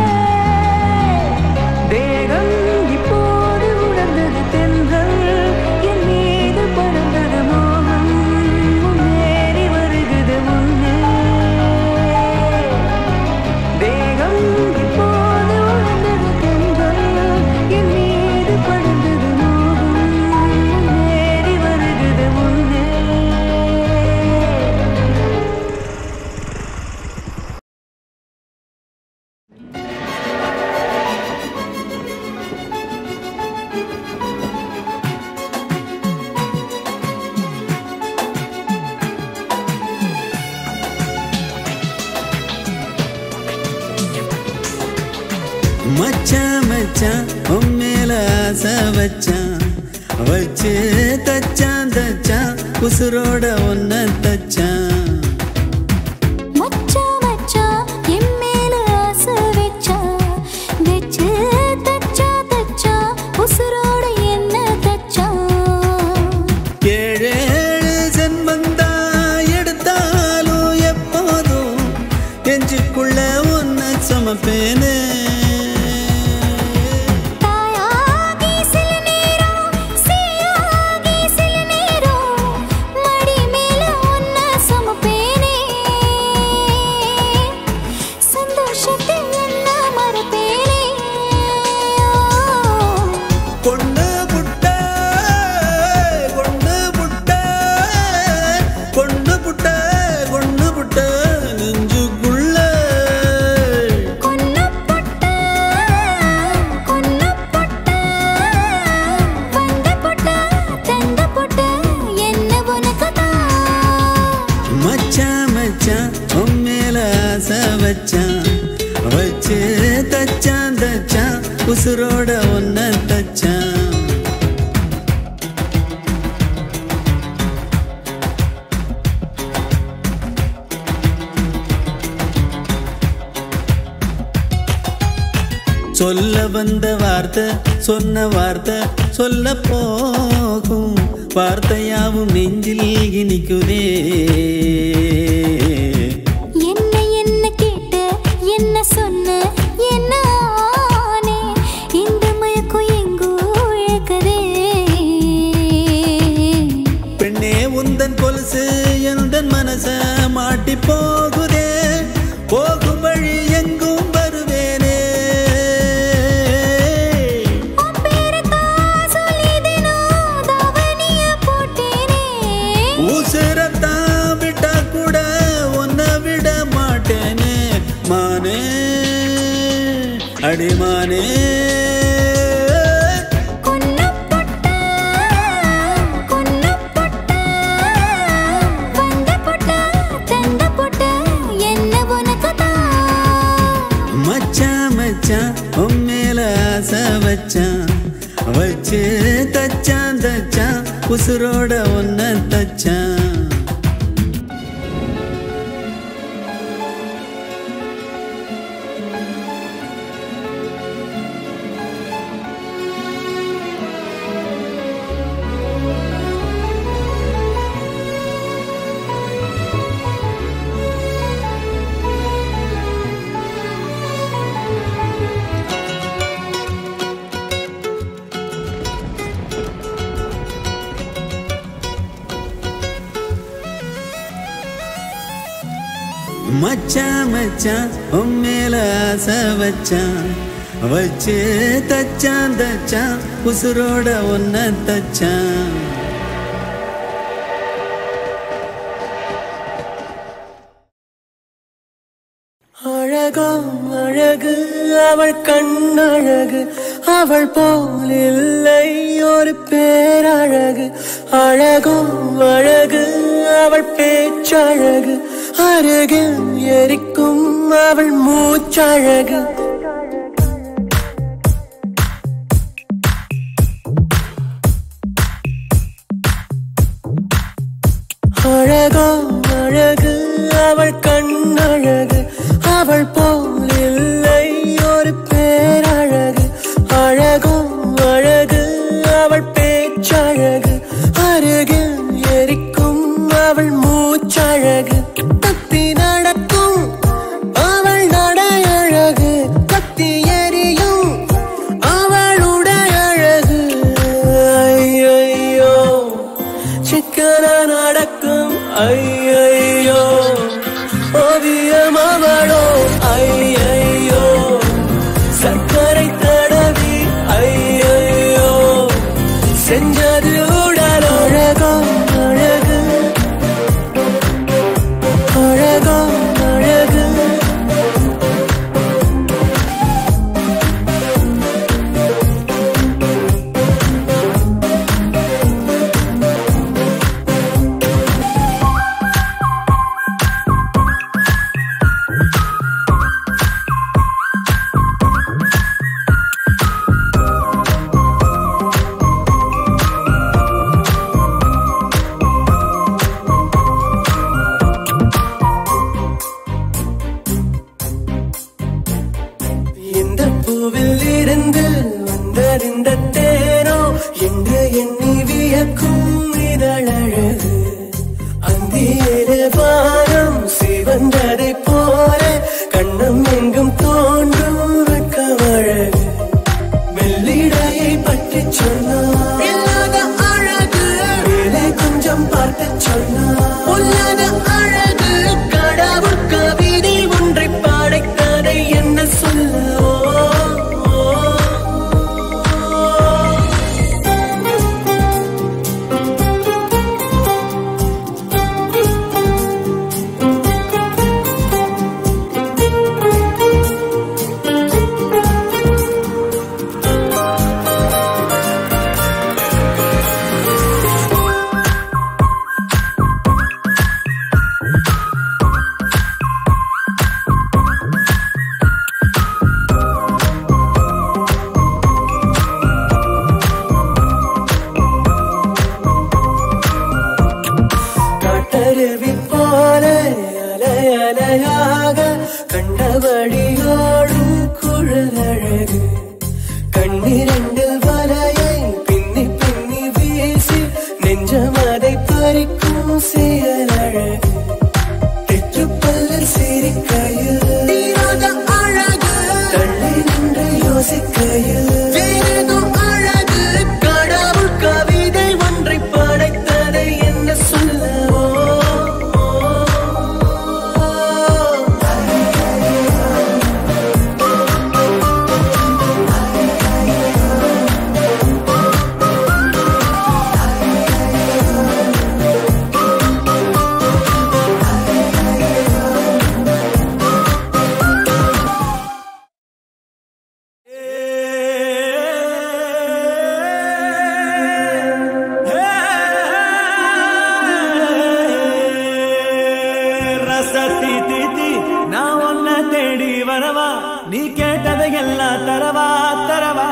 தேகம் இப்போது உணர்ந்தது தென்றல் என் மீது பறந்தது மோகம் முன்னேறி வருகுது முன்னே தேகம் இப்போது உணர்ந்தது தென்றல் என் மீது பறந்தது மோகம் முன்னேறி வருகுது முன்னே மச்சான் மச்சான் உன் மேல ஆசை வச்சான் வச்சு தச்சான் தச்சான் உசுரோட ஒன்ன தச்சான் மச்சான் மச்சான் என் மேல ஆசை வச்சா வெச்சு தச்சா தச்சா உசுரோட என்ன தச்சா ஏழேழு ஜென்மந்தா எடுத்தாலும் எப்போதும் நெஞ்சுக்குள்ள ஒன்ன சுமப்பேனே தாயாகி சில நேரம் சீயாகி சில நேரம் மடி மேல ஒன்ன சுமப்பேனே சந்தோஷத்தில் என்ன மறப்பேனே பொண்ணு புட்ட பொண்ணு புட்ட பொண்ணு புட்ட பொண்ணு புட்ட நெஞ்சுக்குள்ள கொன்னு பொட்ட கொன்னு பொட்ட வந்த பொட்ட தந்த பொட்ட என்ன உனக்கு மச்சான் மச்சான் உன் மேல ஆசை வச்சான் வச்சு தச்சான் தச்சான் உசுரோட ஒன்ன தச்சான் சொல்ல வந்த வார்த்தை சொன்ன வார்த்தை சொல்ல போகும் வார்த்தையாவும் நெஞ்சில் இனிக்குதே என்ன என்ன கேட்ட என்ன சொன்ன என்ன ஆனே இந்த மயக்கம் எங்கோ இழக்கதே பெண்ணே உந்தன் கொலுசு எந்தன் மனச மாட்டி போகுதே போகும் வழி எங்கும் வருவேனே சொல்லிதேனோ தாவணிய போட்டேனே உசுரத்தான் விட்டா கூட உன்னை விட மாட்டேனே மானே அடிமானே கொன்னு பொட்ட கொன்னு பொட்ட வந்த பொட்ட தந்த பொட்ட என்ன உனக்கு மச்சான் மச்சான் உன் மேல ஆசை வச்சான் வச்சு தச்சான் தச்சான் உசுரோட ஒன்ன தச்சான் மச்சான் மச்சான் உன் மேல ஆசை வச்சான் வச்சு தச்சான் தச்சான் உசுரோட ஒன்ன தச்சான் அழகோ அழகு அவள் கண்ணழகு அவள் போல் இல்லை ஒரு பேரழகு அழகோ அழகு அவள் பேச்சழகு அருகில் எரிக்கும் அவள் மூச்சழகு அழகோ அழகு அவள் கண்ணழகு அவள் போல் இல்லை ஒரு பேரழகு அழகோ அழகு அவள் பேச்சழகு அருகில் எரிக்கும் அவள் மூச்சழகு தத்தி நடக்கும் அவள் நடையழகு கத்தி எரியும் அவளுடைய அழகு ஐயையோ சிக்கன நடக்கும் ஐயையோ ஓவியம் அவளோ ஐயையோ சர்க்கரை தடவி ஐயையோ செஞ்சது உடல் அழகோ அழகு அழகோ அழகு இந்த பூவில் இருந்து வந்தறிந்த தேனோ என்று எண்ணி வியக்கும் இதழழகு அந்தியிலே வானம் சிவந்ததை போல கண்ணம் எங்கும் தோன்றும் வெட்கமழகு மெல்லிடையை பற்றி சொன்னார் இல்லாத அழகு மேலே கொஞ்சம் பார்த்து சொன்னார் உள்ளத அழகு கடவுள் கவிதை ஒன்றை பாடைக்கதை என்ன சொல்லவோ காட்டருவி போல அலை அலையாக கண்டபடியோடும் குழலழகு கண்ணிரண்டு வலையை பின்னி பின்னி வீசி நெஞ்சம் அதை பறிக்கும் செயலழகு தெற்றுப்பல்லில் சிரிக்கையில் தீராத அழகு தள்ளி நின்று யோசிக்கையில் வேறேதோ அழகு கடவுள் கவிதை ஒன்றை படைத்ததை என்ன சொல்லவோ ரசத்தி தீத்தி நான் ஒன்ன தேடி வரவா நீ கேட்டதை எல்லாம் தரவா தரவா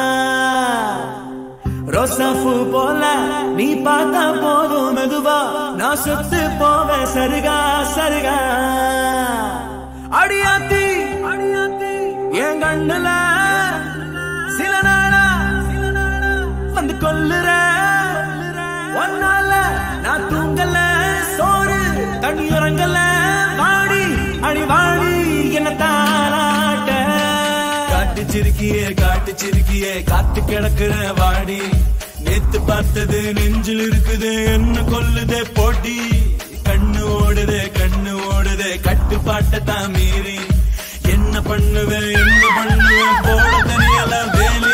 ரோசாஃபு போல நீ பார்த்தா போதும் மெதுவா நான் சுத்து போவேன் சருகா சருகா அடியாத்தி அடியாத்தி என் கண்ணுல சில நாளா வந்து கொல்லுற ஒன்னால நான் தூங்கல சோறு தண்ணி இறங்கல வாடி அடி வாடி என்ன தாராட்ட காட்டு சிரிக்கியே காட்டு சிரிக்கியே காத்து கிடக்குற வாடி நேத்து பார்த்தது நெஞ்சில் இருக்குது என்ன கொல்லுதே போட்டி கண்ணு கண்ணு ஓடுதே கண்ணு ஓடுதே கட்டுப்பாட்டை தான் மீறி என்ன பண்ணுவேன் என்ன பண்ணுவேன் போட தெரியல வேலி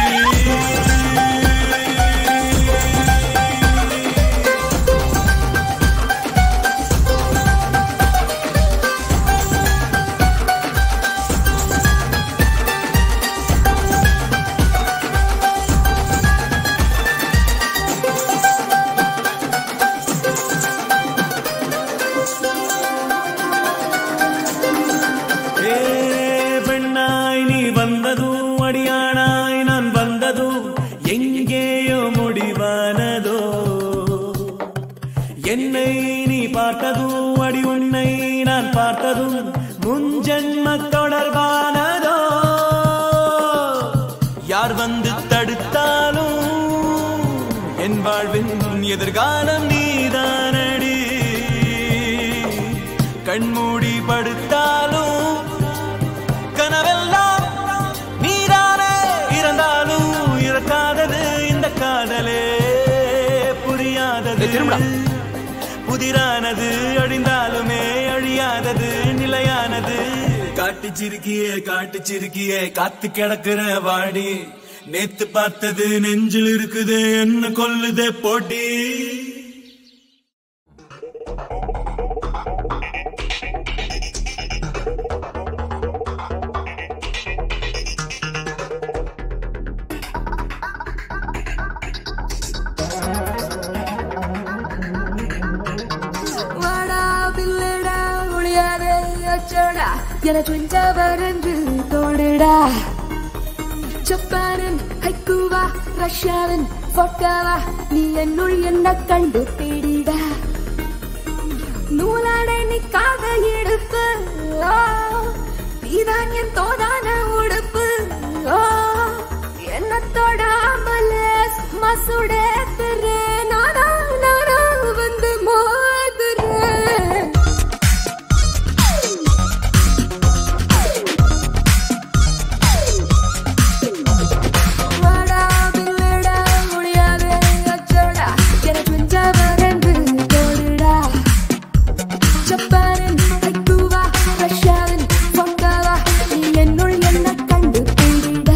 ஏ பெண்ணாய் நீ வந்ததும் அடியானாய் நான் வந்ததும் எங்கேயோ முடிவானதோ என்னை நீ பார்த்ததும் அடி உன்னை நான் பார்த்ததும் முன்ஜன்ம தொடர்பானதோ யார் வந்து தடுத்தாலும் என் வாழ்வின் எதிர்காலம் நீதானடி கண்மூடி படுத்தாலும் கனவெல்லாம் நீதானே இறந்தாலும் இறக்காதது இந்த காதலே புரியாதது புதிரானது அழிந்தாலுமே அழியாதது நிலையானது காட்டு சிறுக்கியே காட்டு சிறுக்கியே காத்து கிடக்குற வாடி நேத்து பார்த்தது நெஞ்சில் இருக்குது என்ன கொல்லுதே போட்டி வாடா பிள்ளைடா ஒளியாதே அச்சோடா என துஞ்சவரென்று தோடுடா ஜப்பானின் ஹைக்கூவா ரஷ்யாவின் பொட்டாவா நீ என்னுள் என்ன கண்டு தேடிடா நூலாடை நிக்காத எடுப்பு ஓ, நீதான் என் தோதான உடுப்பு ஓ, என்ன தொடாமல மசுடேத்துற நானா நானா வந்து மோதுறேன் வாடா பிள்ளடா முடியாது அச்சோடா எனக்கு ஜவரந்து தோடுடா ஜப்பானின் ஹைக்கூவா ரஷ்யாவின் பொங்காவா நீ என்னுள் என்ன கண்டு தேடிடா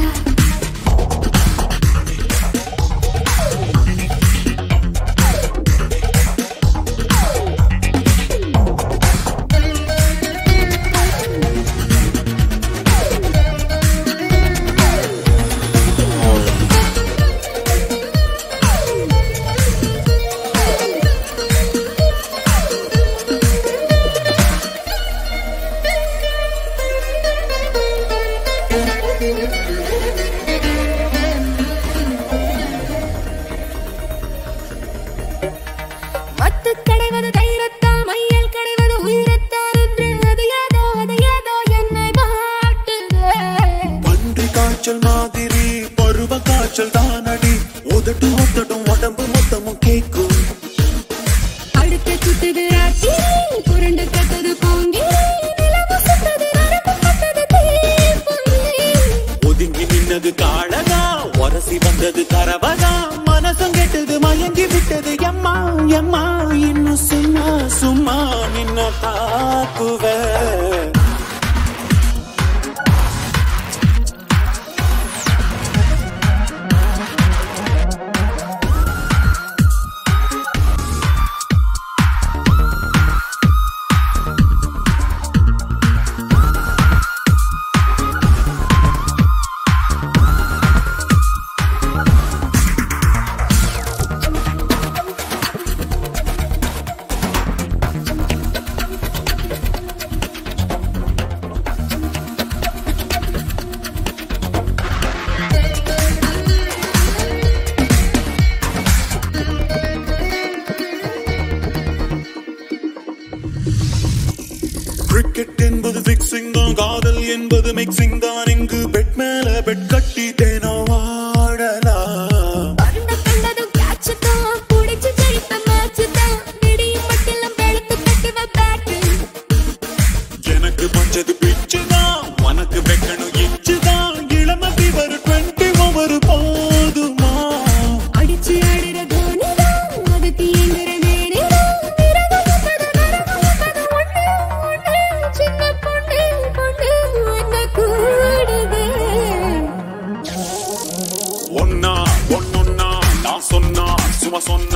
மத்து கடைவது தைரத்தா மையல் கடைவது உயிரத்தான் என்று அது ஏதோ அது ஏதோ என்னை மாட்டுதே பன்றி காய்ச்சல் மாதிரி பருவ காய்ச்சல் தானடி உதட்டு ஒத்தட்டும் உடம்பு மொத்தமும் கேக்கும் அடுத்த சுத்துது ஆட்டி புரண்டு கட்டது பொங்கி நிலவு சுத்தது நரம்பு கட்டது தீப்பொங்கி ஒதுங்கி நின்னது காளதா உரசி வந்தது கரவதா மனசும் கெட்டது மயங்கி விட்டது எம்மா எம்மா இன்னும் சும்மா சும்மா நின்ன தாக்குவ கிரிக்கெட் என்பது பிக்சிங் தான் காதல் என்பது மிக்சிங் தான் இங்கு பெட் மேல பெட் கட்டி தேனோ ஆடலாம் கண்ட கண்டதும் catch தான் புடிச்சு ஜெயித்த match தான் விடியும் மட்டிலும் வெளுத்து கட்டுவ bat எனக்கு பஞ்சது பிச்சு தான் உனக்கு வைக்கணும் இச்சு தான் இளம ஒரு டுவெண்ட்டி ஓவர் போதுமா அடிச்சு ஆடுற தோனி தான் அது தீங்குற மேனி தான் விரதம் முப்பது சும்மா சொன்ன